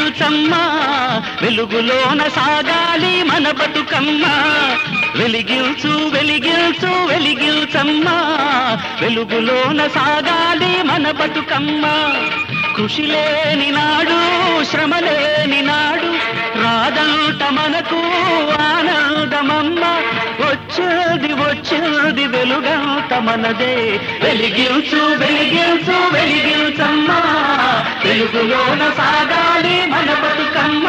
వెలిగిల్చమ్మా వెలుగులోన సాగాలి మన బతుకమ్మ వెలిగిల్చు వెలిగిల్చు వెలిగిల్చమ్మా వెలుగులోన సాగాలి మన బతుకమ్మ కృషి లేని నాడు శ్రమ లేని నాడు రాదంట మనకు ఆనందమమ్మ వచ్చేది వచ్చేది వెలుగంత మనదే వెలిగిల్చు వెలిగిల్చు వెలిగిల్చమ్మా వెలుగులోన సాగాలి మన బతుకమ్మ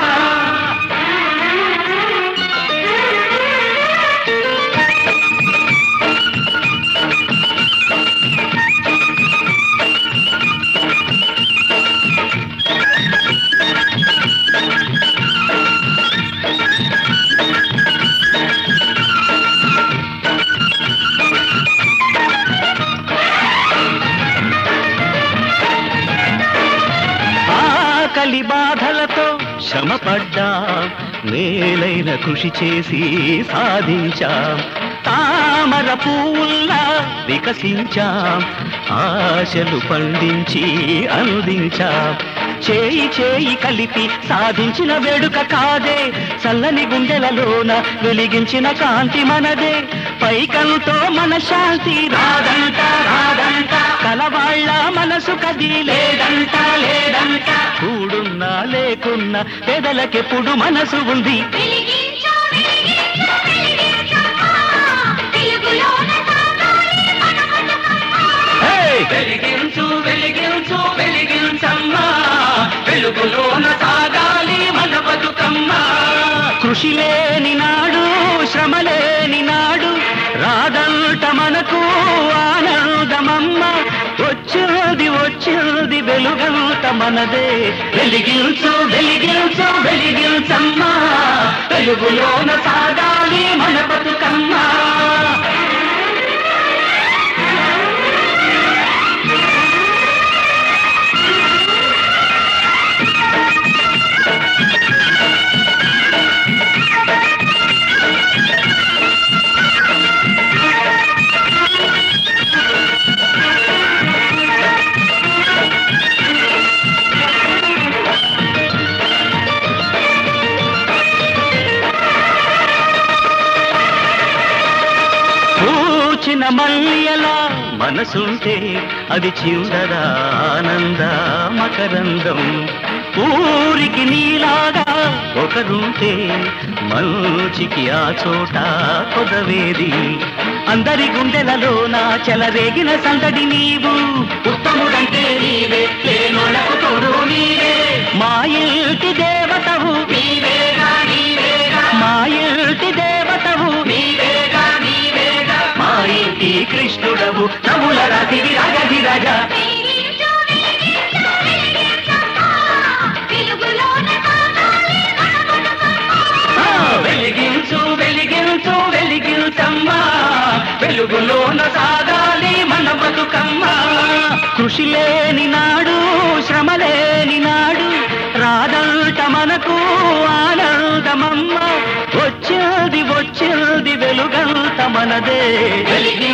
ఆకలి బాధలతో శ్రమపడ్డాం మేలైన కృషి చేసి సాధించాం తామర పువ్వుల్లా వికసించాం ఆశలు పండించి అందించాం చేయి చేయి కలిపి సాధించిన వేడుక కాదే చల్లని గుండెలలోన వెలిగించిన కాంతి మనదే పైకంతో మన శాంతి రాదంట రాదంట కలవాళ్ళ మనసు కది లేదంట లేదంట కూడున్నా లేకున్నా పేదలకెప్పుడు మనసు ఉంది వెలిగించు వెలిగించు వెలిగించమ్మా వెలుగులోన సాగాలి మన బతుకమ్మ హే! వెలిగించు వెలిగించు వెలిగించమ్మా వెలుగులోన సాగాలి మన బతుకమ్మ కృషి లేని నాడు శ్రమ లేని నాడు రాదంట మనకు ఆనందమమ్మ వచ్చేది వచ్చేది వెలుగంత మనదే వెలిగించు వెలిగించు వెలిగించమ్మా వెలుగులోన సాగాలి మన బతుకమ్మ పూచిన మల్లియలా మనసుంటే అది చివరదా ఆనంద మకరందం ఊరికి నీలాగా ఒకరుంటే మంచికి ఆ చోట కొదవేది అందరి గుండెలలోన చెలరేగిన సందడి నీవు ఉత్తముడంటే నీవే లేనోళ్ళకు తోడు నీవే మా ఇంటి దేవతవు నీవేగా నీవేగా మా ఇంటి దేవతవు నీవేగా నీవేగా మా ఇంటి కృష్ణుడవు నముల రతివి రగది రగ వెలిగించు వెలిగించు వెలిగించమ్మా వెలుగులోన సాగాలి మన బతుకమ్మ ఆ, వెలిగించు వెలిగించు వెలిగించమ్మా వెలుగులోన సాగాలి మన బతుకమ్మ కృషి లేని నాడు శ్రమ లేని నాడు రాదంట మనకు ఆనందమమ్మ వచ్చేది వచ్చేది వెలుగంత మనదే వెలిగి